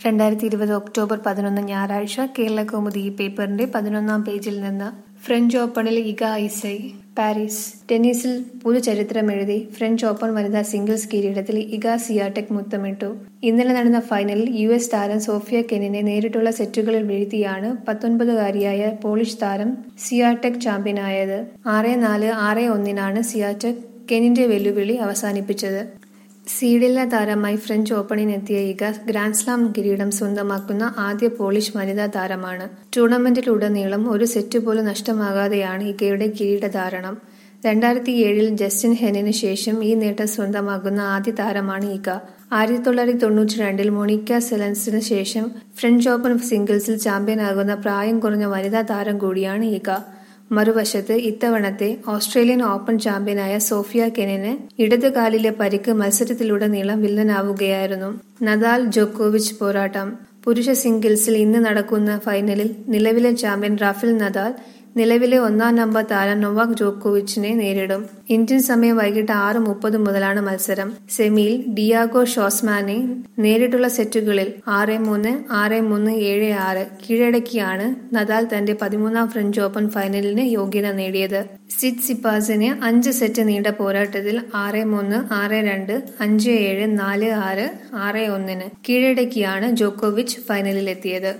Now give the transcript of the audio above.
രണ്ടായിരത്തി ഇരുപത് ഒക്ടോബർ പതിനൊന്ന് ഞായറാഴ്ച കേരള കൗമുദി ഈ പേപ്പറിന്റെ പതിനൊന്നാം പേജിൽ നിന്ന് ഫ്രഞ്ച് ഓപ്പണിൽ ഇഗ ഐസൈ പാരീസ് ടെന്നീസിൽ പുതുചരിത്രമെഴുതി ഫ്രഞ്ച് ഓപ്പൺ വനിതാ സിംഗിൾസ് കിരീടത്തിൽ ഇഗ സിയാടെക് മുത്തമിട്ടു ഇന്നലെ നടന്ന ഫൈനലിൽ യു എസ് താരം സോഫിയ കെനിനെ നേരിട്ടുള്ള സെറ്റുകളിൽ വീഴ്ത്തിയാണ് പത്തൊൻപതുകാരിയായ പോളിഷ് താരം സിയാടെക് ചാമ്പ്യനായത് ആറ് നാല് ആറ് ഒന്നിനാണ് സിയാടെക് കെനിന്റെ വെല്ലുവിളി അവസാനിപ്പിച്ചത് സീഡില്ല താരമായി ഫ്രഞ്ച് ഓപ്പണിനെത്തിയ ഇഗ ഗ്രാൻഡ്സ്ലാം കിരീടം സ്വന്തമാക്കുന്ന ആദ്യ പോളിഷ് വനിതാ താരമാണ് ടൂർണമെന്റിലുടനീളം ഒരു സെറ്റ് പോലും നഷ്ടമാകാതെയാണ് ഇഗയുടെ കിരീടധാരണം രണ്ടായിരത്തി ഏഴിൽ ജസ്റ്റിൻ ഹെനിന് ശേഷം ഈ നേട്ടം സ്വന്തമാക്കുന്ന ആദ്യ താരമാണ് ഇഗ ആയിരത്തി തൊള്ളായിരത്തി തൊണ്ണൂറ്റി രണ്ടിൽ മൊണിക്ക സെലൻസിന് ശേഷം ഫ്രഞ്ച് ഓപ്പൺ സിംഗിൾസിൽ ചാമ്പ്യനാകുന്ന പ്രായം കുറഞ്ഞ വനിതാ താരം കൂടിയാണ് ഇഗ മറുവശത്ത് ഇത്തവണത്തെ ഓസ്ട്രേലിയൻ ഓപ്പൺ ചാമ്പ്യനായ സോഫിയ കെനിന് ഇടതുകാലിലെ പരിക്ക് മത്സരത്തിലുടനീളം വില്ലനാവുകയായിരുന്നു നദാൽ ജോക്കോവിച്ച് പോരാട്ടം പുരുഷ സിംഗിൾസിൽ ഇന്ന് നടക്കുന്ന ഫൈനലിൽ നിലവിലെ ചാമ്പ്യൻ റാഫേൽ നദാൽ നിലവിലെ ഒന്നാം നമ്പർ താരം നൊവാക് ജോക്കോവിച്ചിനെ നേരിടും ഇന്ത്യൻ സമയം വൈകിട്ട് ആറ് മുപ്പത് മുതലാണ് മത്സരം സെമിയിൽ ഡിയാഗോ ഷോസ്മാനെ നേരിട്ടുള്ള സെറ്റുകളിൽ ആറ് മൂന്ന് ആറ് മൂന്ന് ഏഴ് ആറ് കീഴടക്കിയാണ് നദാൽ തന്റെ പതിമൂന്നാം ഫ്രഞ്ച് ഓപ്പൺ ഫൈനലിന് യോഗ്യത നേടിയത് സിറ്റ് സിപ്പാസിന് അഞ്ച് സെറ്റ് നീണ്ട പോരാട്ടത്തിൽ ആറ് മൂന്ന് ആറ് രണ്ട് അഞ്ച് ഏഴ് നാല് ആറ് ആറ് ഒന്നിന് കീഴടക്കിയാണ് ജോക്കോവിച്ച് ഫൈനലിലെത്തിയത്